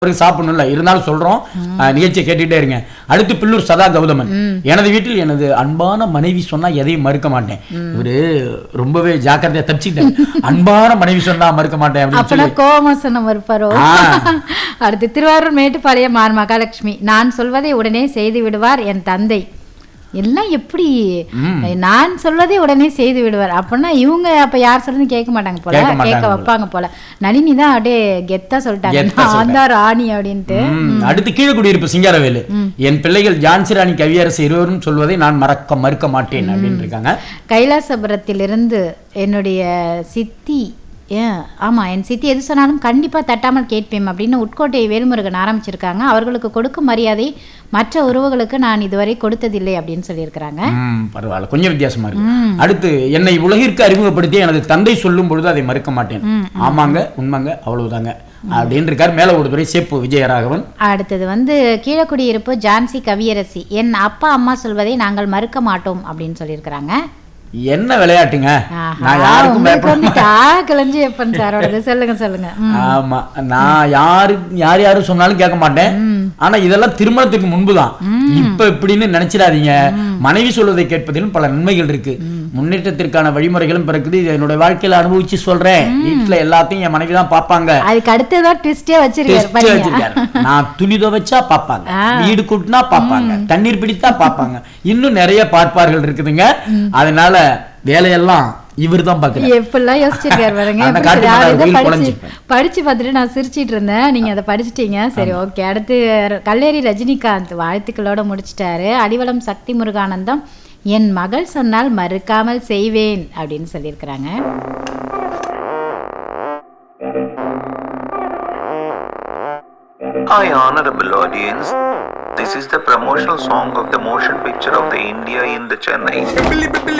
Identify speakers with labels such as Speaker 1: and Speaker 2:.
Speaker 1: அவருக்கு சாப்பிடணும்ல இருந்தாலும் சொல்றோம் அஹ், நிகழ்ச்சியை கேட்டுட்டே இருங்க அடுத்து பில்லூர் சதா கௌதமன் எனது வீட்டில் எனது அன்பான மனைவி சொன்னா எதையும் மறுக்க மாட்டேன் இவரு ரொம்பவே ஜாக்கிரதையா தப்பிச்சுட்டேன் அன்பான மனைவி சொன்னா மறுக்க மாட்டேன் அப்படின்னு
Speaker 2: அப்பனா
Speaker 1: சொல்லி
Speaker 2: கோவமா சொன்ன இருப்பாரோ
Speaker 1: ஆ.
Speaker 2: அடுத்து திருவாரூர் மேட்டுப்பாளையம் ஆர் மகாலட்சுமி நான் சொல்வதை உடனே செய்து விடுவார் என் தந்தை எல்லாம் எப்படி நான் சொல்வதை உடனே செய்து விடுவார் அப்படின்னா இவங்க அப்ப யார் சொல்றது கேட்க மாட்டாங்க போல
Speaker 1: கேட்க மாட்டாங்க
Speaker 2: கேட்க
Speaker 1: போல.
Speaker 2: வைப்பாங்க போல நளினி தான் அப்படியே கெத்தா சொல்லிட்டாங்க
Speaker 1: கெத்தா
Speaker 2: நான் தான் ராணி அப்படின்ட்டு
Speaker 1: ம், அடுத்து கீழே குடியிருப்பு சிங்காரவேலு என் பிள்ளைகள் ஜான்சி ராணி கவியரசு இருவரும் சொல்வதை நான் மறக்க மறுக்க மாட்டேன் அப்படின்னு இருக்காங்க
Speaker 2: கைலாசபுரத்திலிருந்து என்னுடைய சித்தி ஏன் ஆமா என் சித்தி எது சொன்னாலும் கண்டிப்பா தட்டாமல் கேட்பேன் அப்படின்னு உட்கோட்டை வேல்முருகன் ஆரம்பிச்சிருக்காங்க அவர்களுக்கு கொடுக்கும் மரியாதை மற்ற உறவுகளுக்கு நான் இதுவரை கொடுத்ததில்லை அப்படின்னு சொல்லியிருக்கிறாங்க
Speaker 1: ம், பரவாயில்ல கொஞ்சம் வித்தியாசமா இருக்கு அடுத்து என்னை உலகிற்கு அறிமுகப்படுத்தி எனது தந்தை சொல்லும் பொழுது அதை மறுக்க மாட்டேன் ஆமாங்க உண்மைங்க அவ்வளவுதாங்க அப்படின்னு இருக்கார் மேல ஒரு துறை சேப்பு விஜயராகவன்
Speaker 2: அடுத்தது வந்து கீழக்குடியிருப்பு ஜான்சி கவியரசி என் அப்பா அம்மா சொல்வதை நாங்கள் மறுக்க மாட்டோம் அப்படின்னு சொல்லியிருக்கிறாங்க
Speaker 1: என்ன விளையாட்டுங்க
Speaker 2: ஆஹா,
Speaker 1: நான் யாருக்கும்
Speaker 2: உங்களுக்கு
Speaker 1: பயப்பட
Speaker 2: வந்து டா கிளஞ்சி எப்பன் சாரோடது சொல்லுங்க சொல்லுங்க ம்.
Speaker 1: ஆமா நான் யாரு யார் யாரும் சொன்னாலும் கேட்க மாட்டேன் ஆனா இதெல்லாம் திருமணத்துக்கு முன்புதான் இப்ப இப்படின்னு நினைச்சிடாதீங்க மனைவி சொல்வதை கேட்பதிலும் பல நன்மைகள் இருக்கு முன்னேற்றத்திற்கான வழிமுறைகளும் பிறக்குது இதை என்னோட வாழ்க்கையில அனுபவிச்சு சொல்றேன் வீட்டுல எல்லாத்தையும் என் மனைவி தான் பாப்பாங்க
Speaker 2: அதுக்கு அடுத்ததான் ட்விஸ்டே வச்சிருக்காரு
Speaker 1: டெஸ்ட்
Speaker 2: பாருங்க
Speaker 1: வச்சிருக்காரு நான் துணி துவைச்சா பாப்பாங்க வீடு கூட்டினா பாப்பாங்க தண்ணீர் பிடித்தா பாப்பாங்க இன்னும் நிறைய பார்ப்பார்கள் இருக்குதுங்க அதனால வேலையெல்லாம் இவர் தான் பாக்குறாரு
Speaker 2: எப்படிலாம் யோசிச்சிருக்காரு பாருங்க
Speaker 1: அந்த
Speaker 2: எப்படி
Speaker 1: காட்டு
Speaker 2: யார்
Speaker 1: மன்னார்
Speaker 2: இதை
Speaker 1: கோயில்
Speaker 2: படிச்சு
Speaker 1: குழஞ்சிருப்பேன்.
Speaker 2: படிச்சு பார்த்துட்டு நான் சிரிச்சிட்டு இருந்தேன் நீங்க அதை படிச்சிட்டீங்க சரி ஓகே அடுத்து கல்லேரி ரஜினிகாந்த் வாழ்த்துக்களோட முடிச்சிட்டாரு அடிவளம் சக்தி முருகானந்தம் என் மகள் சொன்னால் மறுக்காமல் செய்வேன் அப்படின்னு சொல்லியிருக்கிறாங்க
Speaker 3: Hi, honorable audience. This is the promotional song of the motion picture of the India in the Chennai.